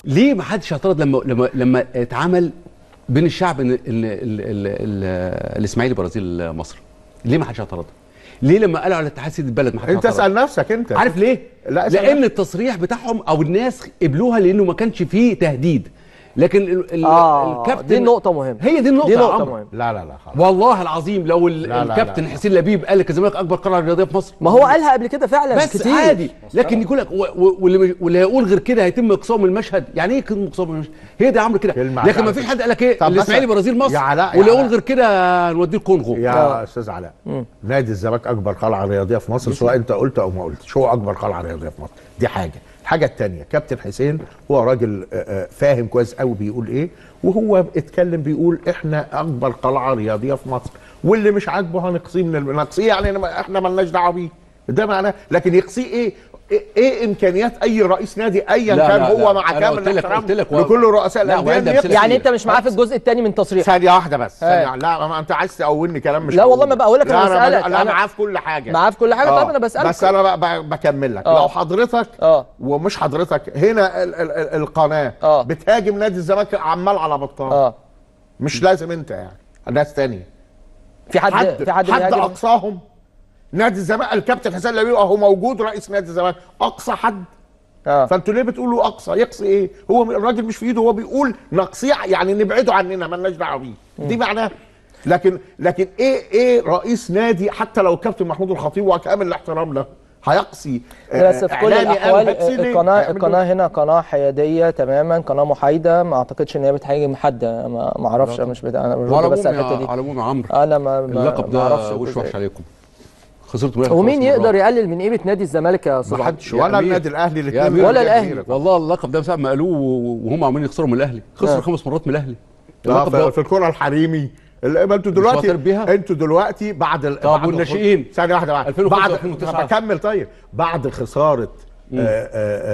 ليه ما حدش اعترض لما لما لما اتعمل بين الشعب ان ال- ال- ال- ال- الاسماعيلي برازيل مصر ليه ما حدش اعترض ليه لما قالوا على اتحاد سيد البلد ما حدش انت اعترض اسال نفسك انت عارف ليه لا، اسأل لان نفسك. التصريح بتاعهم او الناس قبلوها لانه ما كانش فيه تهديد لكن ال- ال- اه الكابتن دي نقطه مهمه هي دي النقطه دي يا نقطه عمرو. مهمه لا لا لا خلاص والله العظيم لو ال- لا، لا، الكابتن لا. حسين لبيب قال لك الزمالك اكبر قلعه رياضيه في مصر ما هو قالها قبل كده فعلا بس كتير عادي لكن يقول لك و- و- واللي مش- واللي هيقول غير كده هيتم اقصائه من المشهد يعني ايه يتم اقصائه من المشهد هي دي يا عمرو كده كلمة لكن ما عشان- فيش حد قال لك ايه طب الاسماعيلي مثلا- برازيل مصر يا علاء، يا واللي يقول علاء. غير كده نوديه الكونغو يا استاذ علاء نادي الزمالك اكبر قلعه رياضيه في مصر سواء انت قلت او ما قلتش هو اكبر قلعه رياضيه في مصر دي حاجه الحاجه الثانيه كابتن حسين هو راجل آه، آه، فاهم كويس قوي بيقول ايه وهو اتكلم بيقول احنا اكبر قلعه رياضيه في مصر واللي مش عاجبه هنقصيه من الم- نقصيه يعني أنا ما- احنا مالناش دعوه بيه ده معناه لكن يقصيه ايه ايه, إيه امكانيات اي رئيس نادي ايا لا، كان لا، هو لا. مع أنا كامل قلت لك- الاحترام قلت لك و- لكل رؤساء لا، الانديه وعندك إن أمثلة يقصي. يعني انت مش معاه في الجزء الثاني من تصريح ثانية واحدة بس آه. ثانية لا ما انت عايز تقولني كلام مش لا والله هقوله. ما بقولك، أنا لا بسألك. لا أنا- معاه في كل حاجة معاه في كل حاجة. آه. طب أنا بسألك. بس انا بقى بقى بكمل لك آه. لو حضرتك اه ومش حضرتك هنا ال ال ال القناة آه. بتهاجم نادي الزمالك عمال على بطال اه مش لازم انت يعني ناس تانية في حد, حد في حد حد بيهاجم؟ اقصاهم نادي الزمالك الكابتن حسين لبيب اهو موجود رئيس نادي الزمالك اقصى حد اه فانتوا ليه بتقولوا اقصى يقصي ايه هو الراجل مش في ايده هو بيقول نقصيه يعني نبعده عننا مالناش دعوه بيه دي معناها لكن لكن ايه ايه رئيس نادي حتى لو الكابتن محمود الخطيب وكامل الاحترام له هيقصي آه، بس في كل إعلامي قال الاحوال هيقصي ليه؟ القناه هيعمل له القناه هنا قناه حياديه تماما قناه محايده ما اعتقدش ان هي بتهاجم حد ما ما اعرفش مش بتاع انا مش وعلى بس على العموم الحته يا- دي على العموم يا عمرو انا ما ما- اللقب ما اعرفش ده وش الجزء وحش ده. عليكم خسرتوا من الأهلي ومين خمس يقدر مرات. يقلل من قيمه نادي الزمالك يا استاذ ما عمرو؟ حدش يا ولا أمير. النادي الاهلي يا الاثنين أمير. ولا الأهلي. والله اللقب ده من ساعه ما قالوه وهم عمالين يخسروا من الاهلي خسروا آه. خمس مرات من الاهلي لا اللقب في, ده في الكره الحريمي ال- ما انتوا دلوقتي معترف بيها؟ انتوا دلوقتي بعد ال... طب بعد والناشئين؟ ثانيه واحده بعد 2005 بعد 2009. بكمل طيب بعد خساره آه آه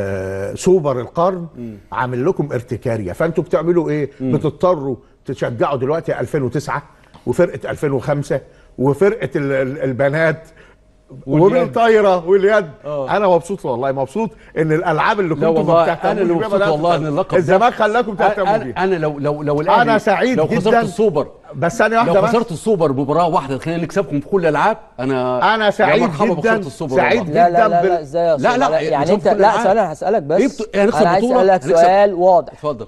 آه سوبر القرن عامل لكم ارتكاريه فانتوا بتعملوا ايه بتضطروا تشجعوا دلوقتي 2009 وفرقه 2005 وفرقه ال- ال- البنات واليد. والطايره واليد آه. انا مبسوط والله مبسوط ان الالعاب اللي لا كنتوا ما والله بتهتموش انا اللي بيها مبسوط بدأتوا والله ان تهتموا. اللقب ده- الزمالك خلاكم تهتموا بيها انا انا لو لو لو الاهلي أنا سعيد لو خسرت جداً. السوبر بس ثانيه لو واحده بس خسرت السوبر مباراه واحده خلينا نكسبكم في كل الالعاب انا أنا يا سعيد مرحبا جداً، بخسارة السوبر سعيد والله. لا لا جداً لا بال- لا ازاي يا لا، أستاذ لا، علاء؟ يعني يعني نكسب انت كل لا الألعاب. ثانيه انا هسالك بس إيه بت- هنخسر انا عايز بطولة؟ اسالك هنكسب. سؤال واضح اتفضل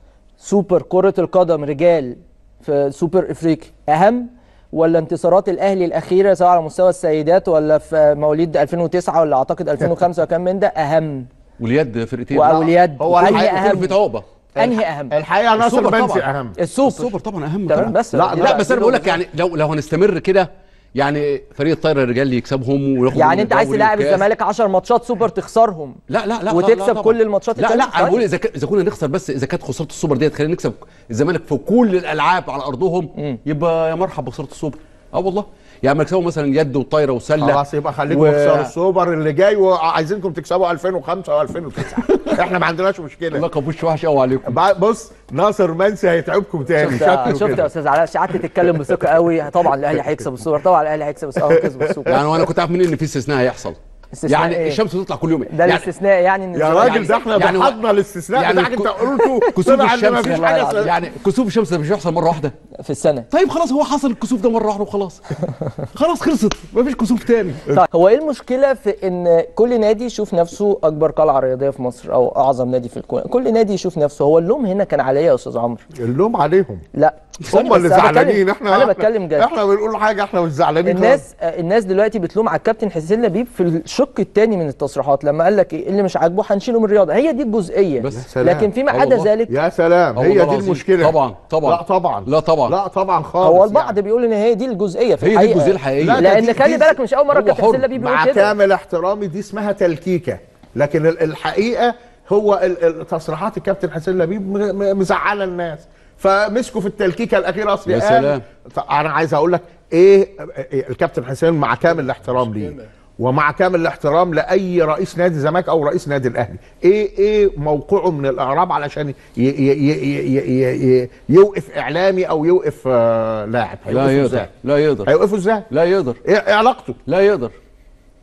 سوبر كرة القدم رجال في سوبر افريقي اهم ولا انتصارات الاهلي الاخيره سواء على مستوى السيدات ولا في مواليد 2009 ولا اعتقد 2005 وكان من ده اهم واليد فرقتين او اليد هو انهي الحقيقة اهم فرقه عقبه انهي اهم الحقيقه ناصر السوبر منسي طبعاً. اهم السوبر السوبر طبعا اهم تمام طبعاً. بس لا، لا بس انا بقول لك يعني لو لو هنستمر كده يعني فريق الطايره الرجال يكسبهم وناخد يعني منهم انت عايز الدوري تلاعب والكاس. الزمالك 10 ماتشات سوبر تخسرهم لا لا لا وتكسب لا لا طبعاً. كل الماتشات لا التانية؟ لا انا طيب. بقول اذا ك- اذا كنا نخسر بس اذا كانت خساره السوبر ديت خلينا نكسب الزمالك في كل الالعاب على ارضهم يبقى يا مرحب بخساره السوبر اه والله يعني ما يكسبوا مثلا يد وطايره وسله خلاص يبقى خليكم و- تخسروا السوبر اللي جاي وعايزينكم تكسبوا 2005 و2009 احنا ما عندناش مشكله اللقب وش وحش قوي عليكم بع- بص ناصر منسي هيتعبكم تاني شفت شكله شفت يا كده. استاذ علاء قعدت تتكلم بثقه قوي طبعا الاهلي هيكسب السوبر طبعا الاهلي هيكسب السوبر اهو كسب السوبر يعني وانا كنت عارف منين ان في استثناء هيحصل استثناء يعني إيه؟ الشمس تطلع كل يوم ده يعني الاستثناء يعني ان يا الزمالك- راجل ده احنا يعني ضحكنا الاستثناء يعني بتاعك انت ك- قلته كسوف طلع ان الشمس مفيش والله حاجه العظيم. اسمها- يعني كسوف الشمس ده مش هيحصل مره واحده في السنه طيب خلاص هو حصل الكسوف ده مره واحده وخلاص خلاص خلصت مفيش كسوف تاني طيب هو ايه المشكله في ان كل نادي يشوف نفسه اكبر قلعه رياضيه في مصر او اعظم نادي في الكون كل نادي يشوف نفسه هو اللوم هنا كان عليا يا استاذ عمرو اللوم عليهم لا ثانية هم اللي بس أنا بتكلم- زعلانين احنا انا بتكلم جد احنا بنقول حاجه احنا مش زعلانين خالص. الناس آه، الناس دلوقتي بتلوم على الكابتن حسين لبيب في الشق الثاني من التصريحات لما قال لك ايه اللي مش عاجبه هنشيله من الرياضه هي دي الجزئيه بس. يا سلام. لكن فيما آه عدا والله. ذلك يا سلام آه هي والله دي العظيم. المشكله طبعا طبعا لا طبعا لا طبعا لا طبعا خالص هو البعض يعني. بيقول ان هي دي الجزئيه في هي دي الحقيقه الجزئيه الحقيقيه لا، ده لان دي- خلي دي- بالك مش اول مره هو الكابتن حر. حسين لبيب مع بيقول كده كامل احترامي دي اسمها تلكيكه لكن ال- الحقيقه هو ال- ال- تصريحات الكابتن حسين لبيب م- م- مزعله الناس فمسكوا في التلكيكه الاخيره اصل يا قال- سلام. ط- انا عايز اقول لك ايه إيه الكابتن حسين مع كامل الاحترام ليه ومع كامل الاحترام لاي رئيس نادي الزمالك او رئيس نادي الاهلي ايه ايه موقعه من الاعراب علشان ي ي ي ي ي ي يوقف اعلامي او يوقف آه لاعب لا هيوقفه يقدر ازاي لا يقدر هيوقفه ازاي لا يقدر ايه إيه علاقته لا يقدر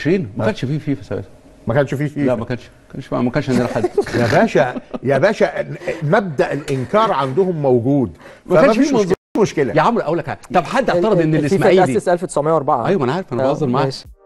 20 ما كانش فيه فيفا ساعتها ما كانش فيه فيه لا ما كانش كانش ما كانش عندنا حد يا باشا يا باشا مبدا الانكار عندهم موجود ما فما كانش فيش في منظور. مشكله مشكله يا عمرو اقول لك حاجة. طب حد اعترض ان الفيفا الاسماعيلي اتأسس 1904 ايوه ما انا عارف انا آه، بهزر معاك ماشي.